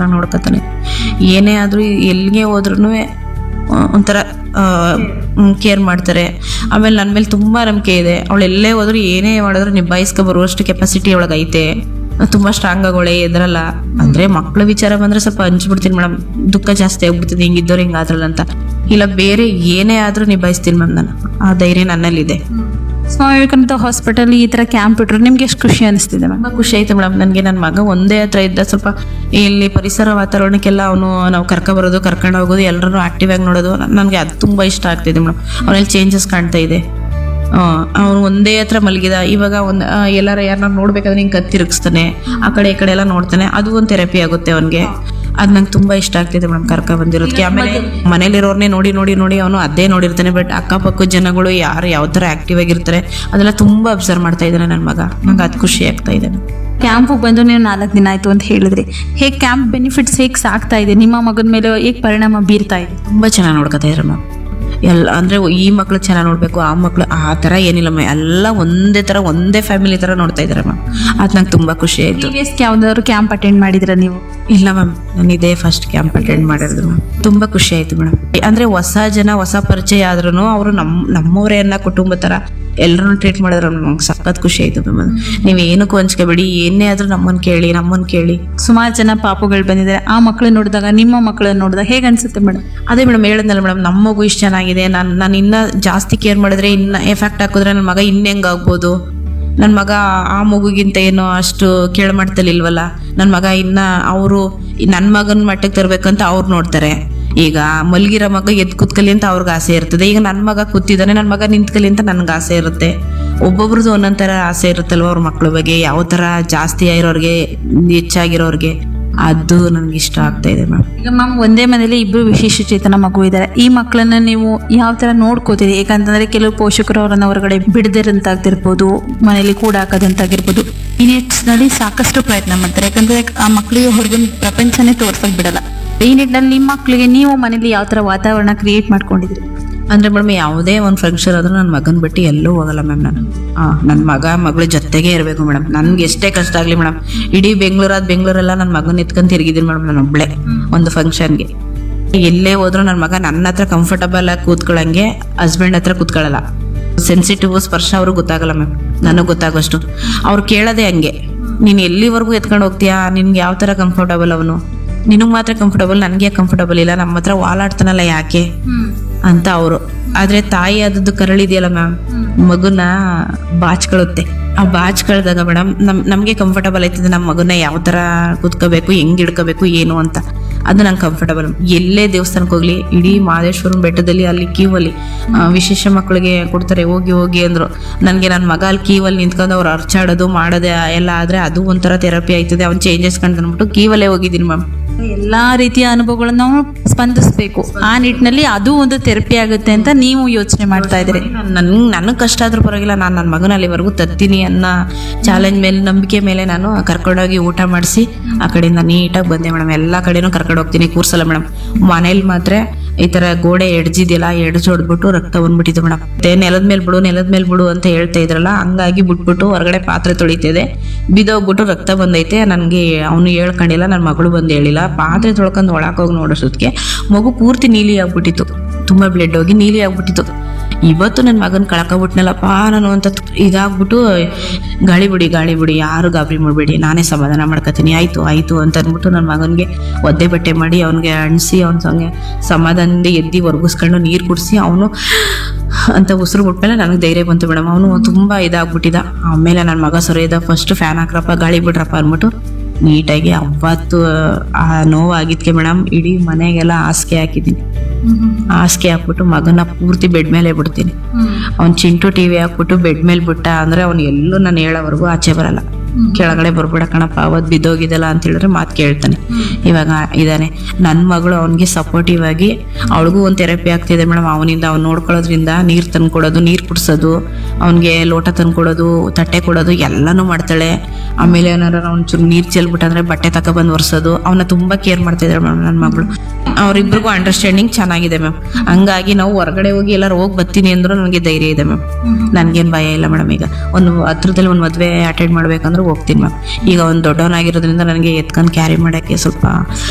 ಚೆನ್ನಾಗಿ ನೋಡ್ಕೊತಾನೆ ಏನೇ ಆದರೂ ಎಲ್ಲಿಗೆ ಹೋದ್ರೂ ಒಂಥರ ಕೇರ್ ಮಾಡ್ತಾರೆ ಆಮೇಲೆ ನನ್ನ ಮೇಲೆ ತುಂಬ ನಂಬಿಕೆ ಇದೆ ಅವಳು ಎಲ್ಲೇ ಹೋದ್ರು ಏನೇ ಮಾಡಿದ್ರು ನಿಭಾಯಿಸ್ಕೊ ಬರುವಷ್ಟು ಕೆಪಾಸಿಟಿ ಒಳಗೆ ಐತೆ ತುಂಬ ಸ್ಟ್ರಾಂಗ್ ಆಗೋಳೆ ಎದ್ರಲ್ಲ ಅಂದ್ರೆ ಮಕ್ಳ ವಿಚಾರ ಬಂದ್ರೆ ಸ್ವಲ್ಪ ಹಂಚ್ಬಿಡ್ತೀನಿ ಮೇಡಮ್ ದುಃಖ ಜಾಸ್ತಿ ಆಗ್ಬಿಡ್ತದೆ ಹಿಂಗಿದ್ದವ್ರು ಹಿಂಗಾದ್ರಲ್ಲ ಅಂತ ಇಲ್ಲ ಬೇರೆ ಏನೇ ಆದ್ರೂ ನಿಭಾಯಿಸ್ತೀನಿ ಮ್ಯಾಮ್ ನಾನು ಆ ಧೈರ್ಯ ನನ್ನಲ್ಲಿದೆ ಸ್ವಾಮಿ ವಿವೇಕಾನಂದ ಹಾಸ್ಪಿಟಲ್ ಈ ತರ ಕ್ಯಾಂಪ್ ಇಟ್ರು ನಿಮ್ಗೆ ಎಷ್ಟು ಖುಷಿ ಅನಿಸ್ತಿದೆ ಮ್ಯಾಮ್ ತುಂಬಾ ಖುಷಿ ಆಯ್ತು ಮೇಡಮ್ ನನಗೆ ನನ್ನ ಮಗ ಒಂದೇ ಹತ್ರ ಇದ್ದ ಸ್ವಲ್ಪ ಇಲ್ಲಿ ಪರಿಸರ ವಾತಾವರಣಕ್ಕೆಲ್ಲ ಅವನು ನಾವು ಕರ್ಕ ಬರೋದು ಕರ್ಕೊಂಡು ಹೋಗೋದು ಎಲ್ಲರೂ ಆಕ್ಟಿವ್ ಆಗಿ ನೋಡೋದು ನನಗೆ ಅದು ತುಂಬಾ ಇಷ್ಟ ಆಗ್ತಿದೆ ಮೇಡಮ್ ಅವನಲ್ಲಿ ಚೇಂಜಸ್ ಕಾಣ್ತಾ ಇದೆ ಅವನು ಒಂದೇ ಹತ್ರ ಮಲಗಿದ ಇವಾಗ ಒಂದು ಎಲ್ಲಾರ ಯಾರನ್ನ ನೋಡ್ಬೇಕಾದ್ರೆ ಹಿಂಗೆ ಕತ್ತಿರುಗಿಸ್ತಾನೆ ಆ ಕಡೆ ಈ ಕಡೆ ಎಲ್ಲ ನೋಡ್ತಾನೆ ಅದು ಒಂದು ಥೆರಪಿ ಆಗುತ್ತೆ ಅವನಿಗೆ ಅದು ನಂಗೆ ತುಂಬಾ ಇಷ್ಟ ಆಗ್ತಿದೆ ಮೇಡಮ್ ಕರ್ಕ ಬಂದಿರೋದಕ್ಕೆ ಆಮೇಲೆ ಮನೇಲಿರೋರ್ನೇ ನೋಡಿ ನೋಡಿ ನೋಡಿ ಅವನು ಅದೇ ನೋಡಿರ್ತಾನೆ ಬಟ್ ಅಕ್ಕಪಕ್ಕ ಜನಗಳು ಯಾರು ಯಾವ ಥರ ಆಕ್ಟಿವ್ ಆಗಿರ್ತಾರೆ ಅದೆಲ್ಲ ತುಂಬಾ ಅಬ್ಸರ್ವ್ ಮಾಡ್ತಾ ಇದ್ದಾನೆ ನನ್ನ ಮಗ ನಂಗೆ ಅದು ಖುಷಿ ಆಗ್ತಾ ಇದೆ ಕ್ಯಾಂಪಿಗೆ ಬಂದು ನೀವು ನಾಲ್ಕು ದಿನ ಆಯ್ತು ಅಂತ ಹೇಳಿದ್ರಿ ಹೇಗೆ ಕ್ಯಾಂಪ್ ಬೆನಿಫಿಟ್ಸ್ ಹೇಗೆ ಸಾಕ್ತಾ ಇದೆ ನಿಮ್ಮ ಮಗನ ಮೇಲೆ ಹೇಗೆ ಪರಿಣಾಮ ಬೀರ್ತಾ ಇದೆ ತುಂಬಾ ಚೆನ್ನಾಗಿ ನೋಡ್ಕೊತಾ ಇದ್ದಾರೆ ಮ್ಯಾಮ್ ಎಲ್ಲ ಅಂದ್ರೆ ಈ ಮಕ್ಳು ಚೆನ್ನಾಗಿ ನೋಡ್ಬೇಕು ಆ ಮಕ್ಳು ಆ ಥರ ಏನಿಲ್ಲ ಮ್ಯಾಮ್ ಎಲ್ಲ ಒಂದೇ ಥರ ಒಂದೇ ಫ್ಯಾಮಿಲಿ ಥರ ನೋಡ್ತಾ ಇದ್ದಾರೆ ಮ್ಯಾಮ್ ಅದು ನಂಗೆ ತುಂಬಾ ಖುಷಿ ಆಯ್ತು ಪ್ರೀವಿಯಸ್ ಯಾವ್ದಾದ್ರು ಕ್ಯಾಂಪ್ ಅಟೆಂಡ್ ಮಾಡಿದ್ರ ನೀವು ಇಲ್ಲ ಮ್ಯಾಮ್ ನಾನು ಇದೇ ಫಸ್ಟ್ ಕ್ಯಾಂಪ್ ಅಟೆಂಡ್ ಮಾಡಿರೋದು ಮ್ಯಾಮ್ ತುಂಬಾ ಖುಷಿ ಆಯ್ತು ಮೇಡಮ್ ಅಂದ್ರೆ ಹೊಸ ಜನ ಹೊಸ ಪರಿಚಯ ಆದ್ರೂ ಅವರು ನಮ್ ನಮ್ಮವರೇ ಅನ್ನೋ ಕುಟುಂಬ ತರ ಎಲ್ಲರನ್ನು ಟ್ರೀಟ್ ಮಾಡಿದ್ರೆ ನಂಗೆ ಸಖತ್ ಖುಷಿ ಆಯ್ತು ಮ್ಯಾಮ್ ನೀವು ಏನಕ್ಕೂ ಹಂಚ್ಕೋಬೇಡಿ ಏನೇ ಆದ್ರೂ ನಮ್ಮನ್ನ ಕೇಳಿ ನಮ್ಮನ್ನ ಕೇಳಿ ಸುಮಾರು ಜನ ಪಾಪುಗಳು ಬಂದಿದ್ದಾರೆ ಆ ಮಕ್ಕಳನ್ನ ನೋಡಿದಾಗ ನಿಮ್ಮ ಮಕ್ಕಳನ್ನ ನೋಡಿದಾಗ ಹೇಗೆ ಅನ್ಸುತ್ತೆ ಮೇಡಮ್ ಅದೇ ಮೇಡಮ್ ಹೇಳಿದ್ನಲ್ಲ ಮೇಡಮ್ ನಮ್ಮ ಮಗು ಇಷ್ಟು ಚೆನ್ನಾಗಿದೆ ನಾನು ನಾನು ಇನ್ನ ಜಾಸ್ತಿ ಕೇರ್ ಮಾಡಿದ್ರೆ ಇನ್ನ ಎಫೆಕ್ಟ್ ಹಾಕಿದ್ರೆ ನನ್ನ ಮಗ ಇನ್ನೆಂಗ್ ಆಗ್ಬೋದು ನನ್ನ ಮಗ ಆ ಮಗುಗಿಂತ ಏನೋ ಅಷ್ಟು ಕೇಳಮಟ್ಟದಲ್ಲಿ ಇಲ್ವಲ್ಲ ನನ್ನ ಮಗ ಇನ್ನ ಅವರು ನನ್ನ ಮಗನ ಮಟ್ಟಕ್ಕೆ ತರ್ಬೇಕಂತ ಅವ್ರು ನೋಡ್ತಾರೆ ಈಗ ಮಲ್ಗಿರೋ ಮಗ ಎದ್ದು ಕೂತ್ಕಲಿ ಅಂತ ಅವ್ರಿಗೆ ಆಸೆ ಇರ್ತದೆ ಈಗ ನನ್ನ ಮಗ ಕೂತಿದ್ದಾನೆ ನನ್ನ ಮಗ ನಿಂತ್ಕಲಿ ಅಂತ ನನ್ಗೆ ಆಸೆ ಇರುತ್ತೆ ಒಬ್ಬೊಬ್ರದ್ದು ಒಂದೊಂದ್ ಥರ ಆಸೆ ಇರುತ್ತಲ್ವ ಅವ್ರ ಮಕ್ಳ ಬಗ್ಗೆ ಯಾವ ಥರ ಜಾಸ್ತಿ ಆಗಿರೋರ್ಗೆ ಹೆಚ್ಚಾಗಿರೋರ್ಗೆ ಅದು ನನಗೆ ಇಷ್ಟ ಆಗ್ತಾ ಇದೆ ಮ್ಯಾಮ್ ಈಗ ಮ್ಯಾಮ್ ಒಂದೇ ಮನೇಲಿ ಇಬ್ರು ವಿಶೇಷ ಚೇತನ ಮಗು ಇದ್ದಾರೆ ಈ ಮಕ್ಕಳನ್ನ ನೀವು ಯಾವ ತರ ನೋಡ್ಕೋತೀರಿ ಯಾಕಂತಂದ್ರೆ ಕೆಲವು ಪೋಷಕರು ಅವರನ್ನ ಹೊರಗಡೆ ಬಿಡದಿರಂತಾಗ್ತಿರ್ಬೋದು ಮನೇಲಿ ಕೂಡ ಹಾಕೋದಂತಾಗಿರ್ಬೋದು ಈ ನಿಟ್ಟಿನಲ್ಲಿ ಸಾಕಷ್ಟು ಪ್ರಯತ್ನ ಮಾಡ್ತಾರೆ ಯಾಕಂದ್ರೆ ಆ ಮಕ್ಕಳಿಗೆ ಹೊರಗಿನ ಪ್ರಪಂಚನೇ ತೋರ್ಸಕ್ ಬಿಡಲ್ಲ ಈ ನಿಟ್ಟಿನಲ್ಲಿ ನಿಮ್ಮ ಮಕ್ಕಳಿಗೆ ನೀವು ಮನೇಲಿ ಯಾವ ತರ ವಾತಾವರಣ ಕ್ರಿಯೇಟ್ ಮಾಡ್ಕೊಂಡಿದ್ರಿ ಅಂದ್ರೆ ಮೇಡಮ್ ಯಾವುದೇ ಒಂದು ಫಂಕ್ಷನ್ ಆದ್ರೂ ನನ್ನ ಮಗನ ಬಿಟ್ಟು ಎಲ್ಲೂ ಹೋಗಲ್ಲ ಮ್ಯಾಮ್ ನಾನು ನನ್ನ ಮಗ ಮಗಳ ಜೊತೆಗೆ ಇರಬೇಕು ಮೇಡಮ್ ನನ್ಗೆ ಎಷ್ಟೇ ಕಷ್ಟ ಆಗಲಿ ಮೇಡಮ್ ಇಡೀ ಬೆಂಗಳೂರಾದ ಬೆಂಗಳೂರೆಲ್ಲ ನನ್ನ ಮಗನ ಎತ್ಕೊಂಡು ತಿರುಗಿದ್ದೀನಿ ಮೇಡಮ್ ನಾನು ಒಬ್ಳೆ ಒಂದು ಫಂಕ್ಷನ್ಗೆ ಎಲ್ಲೇ ಹೋದ್ರು ನನ್ನ ಮಗ ನನ್ನ ಹತ್ರ ಕಂಫರ್ಟಬಲ್ ಆಗಿ ಕೂತ್ಕೊಳ್ಳಂಗೆ ಹಸ್ಬೆಂಡ್ ಹತ್ರ ಕೂತ್ಕೊಳ್ಳಲ್ಲ ಸೆನ್ಸಿಟಿವ್ ಸ್ಪರ್ಶ ಅವ್ರಿಗೆ ಗೊತ್ತಾಗಲ್ಲ ಮ್ಯಾಮ್ ನನಗೆ ಗೊತ್ತಾಗೋಷ್ಟು ಅವ್ರು ಕೇಳೋದೇ ಹಂಗೆ ನೀನು ಎಲ್ಲಿವರೆಗೂ ಎತ್ಕೊಂಡು ಹೋಗ್ತೀಯಾ ನಿನ್ಗೆ ಯಾವ ಥರ ಕಂಫರ್ಟಬಲ್ ಅವನು ನಿನಗೆ ಮಾತ್ರ ಕಂಫರ್ಟಬಲ್ ನನಗೆ ಕಂಫರ್ಟಬಲ್ ಇಲ್ಲ ನಮ್ಮ ಹತ್ರ ವಾಲಾಡ್ತಾನಲ್ಲ ಯಾಕೆ ಅಂತ ಅವರು ಆದ್ರೆ ತಾಯಿ ಆದದ್ದು ಕರಳಿದೆಯಲ್ಲ ಮ್ಯಾಮ್ ಮಗುನ ಬಾಚ್ಕೊಳ್ಳುತ್ತೆ ಆ ಬಾಚ್ಕೊಳ್ದಾಗ ಮೇಡಮ್ ನಮ್ ನಮಗೆ ಕಂಫರ್ಟಬಲ್ ಆಯ್ತದೆ ನಮ್ಮ ಮಗುನ ಯಾವ ತರ ಕೂತ್ಕೋಬೇಕು ಹೆಂಗ್ ಹಿಡ್ಕೋಬೇಕು ಏನು ಅಂತ ಅದು ನಂಗೆ ಕಂಫರ್ಟಬಲ್ ಎಲ್ಲೇ ದೇವಸ್ಥಾನಕ್ಕೆ ಹೋಗ್ಲಿ ಇಡೀ ಮಹದೇಶ್ವರನ ಬೆಟ್ಟದಲ್ಲಿ ಅಲ್ಲಿ ಕ್ಯೂವಲ್ಲಿ ವಿಶೇಷ ಮಕ್ಕಳಿಗೆ ಕೊಡ್ತಾರೆ ಹೋಗಿ ಹೋಗಿ ಅಂದ್ರು ನನಗೆ ನನ್ನ ಮಗ ಅಲ್ಲಿ ಕ್ಯೂವಲ್ಲಿ ನಿಂತ್ಕೊಂಡು ಅವ್ರು ಅರ್ಚಾಡೋದು ಮಾಡೋದು ಎಲ್ಲ ಆದ್ರೆ ಅದು ಒಂಥರ ಥೆರಪಿ ಆಯ್ತದೆ ಅವ್ನು ಚೇಂಜಸ್ ಕಂಡು ಕ್ಯೂವಲ್ಲೇ ಹೋಗಿದ್ದೀನಿ ಮ್ಯಾಮ್ ಎಲ್ಲಾ ರೀತಿಯ ಅನುಭವಗಳನ್ನ ನಾವು ಸ್ಪಂದಿಸಬೇಕು ಆ ನಿಟ್ಟಿನಲ್ಲಿ ಅದು ಒಂದು ಥೆರಪಿ ಆಗುತ್ತೆ ಅಂತ ನೀವು ಯೋಚನೆ ಮಾಡ್ತಾ ಇದ್ದೀರಿ ನನ್ ನನಗೆ ಕಷ್ಟ ಆದ್ರೂ ಪರವಾಗಿಲ್ಲ ನಾನು ನನ್ನ ಮಗನ ಅಲ್ಲಿವರೆಗೂ ತರ್ತೀನಿ ಅನ್ನೋ ಚಾಲೆಂಜ್ ಮೇಲೆ ನಂಬಿಕೆ ಮೇಲೆ ನಾನು ಕರ್ಕೊಂಡೋಗಿ ಊಟ ಮಾಡಿಸಿ ಆ ಕಡೆಯಿಂದ ನೀಟಾಗಿ ಬಂದೆ ಮೇಡಮ್ ಎಲ್ಲ ಕಡೆನೂ ಕರ್ಕೊಂಡು ಹೋಗ್ತೀನಿ ಕೂರ್ಸಲ್ಲ ಮೇಡಮ್ ಮನೇಲಿ ಮಾತ್ರ ಈ ತರ ಗೋಡೆ ಎಡ್ಜಿದೆಯಲ್ಲ ಎಡ್ಜ್ ಹೊಡ್ಬಿಟ್ಟು ರಕ್ತ ಬಂದ್ಬಿಟ್ಟಿತ್ತು ಮೇಡಮ್ ಮತ್ತೆ ನೆಲದ ಮೇಲೆ ಬಿಡು ನೆಲದ ಮೇಲೆ ಬಿಡು ಅಂತ ಹೇಳ್ತಾ ಇದ್ರಲ್ಲ ಹಂಗಾಗಿ ಬಿಟ್ಬಿಟ್ಟು ಹೊರಗಡೆ ಪಾತ್ರೆ ತೊಳಿತಿದೆ ಬಿದೋಗ್ಬಿಟ್ಟು ರಕ್ತ ಬಂದೈತೆ ನನಗೆ ಅವನು ಹೇಳ್ಕೊಂಡಿಲ್ಲ ನನ್ನ ಮಗಳು ಬಂದು ಹೇಳಿಲ್ಲ ಪಾತ್ರೆ ತೊಳ್ಕೊಂಡು ಒಳಕ್ಕೆ ಹೋಗಿ ನೋಡೋಷ್ಟೊತ್ತಿಗೆ ಮಗು ಪೂರ್ತಿ ನೀಲಿ ಆಗ್ಬಿಟ್ಟಿತ್ತು ತುಂಬಾ ಬ್ಲಡ್ ಹೋಗಿ ನೀಲಿ ಆಗ್ಬಿಟ್ಟಿತ್ತು ಇವತ್ತು ನನ್ನ ಮಗನ ಕಳ್ಕೊಬಿಟ್ನಲ್ಲಪ್ಪ ನಾನು ಅಂತ ಇದಾಗ್ಬಿಟ್ಟು ಗಾಳಿ ಬಿಡಿ ಗಾಳಿ ಬಿಡಿ ಯಾರು ಗಾಬರಿ ಮಾಡಬೇಡಿ ನಾನೇ ಸಮಾಧಾನ ಮಾಡ್ಕೊತೀನಿ ಆಯ್ತು ಆಯ್ತು ಅಂತ ಅಂದ್ಬಿಟ್ಟು ನನ್ನ ಮಗನಿಗೆ ಒದ್ದೆ ಬಟ್ಟೆ ಮಾಡಿ ಅವನಿಗೆ ಅಣಿಸಿ ಅವನ ಸಂಗೆ ಸಮಾಧಾನದಿಂದ ಎದ್ದಿ ಒರ್ಗಿಸ್ಕೊಂಡು ನೀರು ಕುಡಿಸಿ ಅವನು ಅಂತ ಉಸಿರು ಬಿಟ್ಮೇಲೆ ನನಗೆ ಧೈರ್ಯ ಬಂತು ಮೇಡಮ್ ಅವನು ತುಂಬಾ ಇದಾಗ್ಬಿಟ್ಟಿದ ಆಮೇಲೆ ನನ್ನ ಮಗ ಸರಿಯದ ಫಸ್ಟ್ ಫ್ಯಾನ್ ಹಾಕ್ರಪ್ಪ ಗಾಳಿ ಬಿಡ್ರಪ್ಪ ಅಂದ್ಬಿಟ್ಟು ನೀಟಾಗಿ ಅವತ್ತು ಆ ನೋವಾಗಿದ್ಕೆ ಮೇಡಮ್ ಇಡೀ ಮನೆಗೆಲ್ಲ ಹಾಸಿಗೆ ಹಾಕಿದ್ದೀನಿ ಹಾಸಿಗೆ ಹಾಕ್ಬಿಟ್ಟು ಮಗನ ಪೂರ್ತಿ ಬೆಡ್ ಮೇಲೆ ಬಿಡ್ತೀನಿ ಅವ್ನು ಚಿಂಟು ಟಿವಿ ಹಾಕ್ಬಿಟ್ಟು ಬೆಡ್ ಮೇಲೆ ಬಿಟ್ಟ ಅಂದ್ರೆ ಅವ್ನು ಎಲ್ಲೂ ನಾನು ಹೇಳೋವರೆಗೂ ಆಚೆ ಬರಲ್ಲ ಕೆಳಗಡೆ ಬರ್ಬೇಡ ಕಣಪ್ಪ ಅವತ್ತು ಬಿದ್ದೋಗಿದ್ದಲ್ಲ ಅಂತ ಹೇಳಿದ್ರೆ ಮಾತು ಕೇಳ್ತಾನೆ ಇವಾಗ ಇದ್ದಾನೆ ನನ್ನ ಮಗಳು ಅವನಿಗೆ ಸಪೋರ್ಟಿವ್ ಆಗಿ ಅವಳಿಗೂ ಒಂದು ಥೆರಪಿ ಆಗ್ತಿದೆ ಮೇಡಮ್ ಅವನಿಂದ ಅವ್ನು ನೋಡ್ಕೊಳ್ಳೋದ್ರಿಂದ ನೀರು ತಂದು ಕೊಡೋದು ನೀರು ಕುಡಿಸೋದು ಅವನಿಗೆ ಲೋಟ ತಂದು ಕೊಡೋದು ತಟ್ಟೆ ಕೊಡೋದು ಎಲ್ಲನೂ ಮಾಡ್ತಾಳೆ ಆಮೇಲೆ ಏನಾರ ಅವ್ನು ಚೂರು ನೀರು ಚೆಲ್ಬಿಟ್ಟಂದ್ರೆ ಬಟ್ಟೆ ತಗೊಬಂದು ಒರೆಸೋದು ಅವನ್ನ ತುಂಬಾ ಕೇರ್ ಮಾಡ್ತಾ ಇದ್ದಾಳೆ ಮೇಡಮ್ ನನ್ನ ಮಗಳು ಅವರಿಬ್ರಿಗೂ ಅಂಡರ್ಸ್ಟ್ಯಾಂಡಿಂಗ್ ಚೆನ್ನಾಗಿದೆ ಮ್ಯಾಮ್ ಹಂಗಾಗಿ ನಾವು ಹೊರಗಡೆ ಹೋಗಿ ಎಲ್ಲರೂ ಹೋಗಿ ಬರ್ತೀನಿ ಅಂದ್ರೂ ನನಗೆ ಧೈರ್ಯ ಇದೆ ಮ್ಯಾಮ್ ನನಗೇನು ಭಯ ಇಲ್ಲ ಮೇಡಮ್ ಈಗ ಒಂದು ಹತ್ರದಲ್ಲಿ ಒಂದು ಮದುವೆ ಅಟೆಂಡ್ ಮಾಡ್ಬೇಕಂದ್ರೆ ಹೋಗ್ತೀನಿ ಮ್ಯಾಮ್ ಈಗ ಒಂದು ದೊಡ್ಡವನಾಗಿರೋದ್ರಿಂದ ನನಗೆ ಎತ್ಕೊಂಡು ಕ್ಯಾರಿ ಮಾಡೋಕ್ಕೆ ಸ್ವಲ್ಪ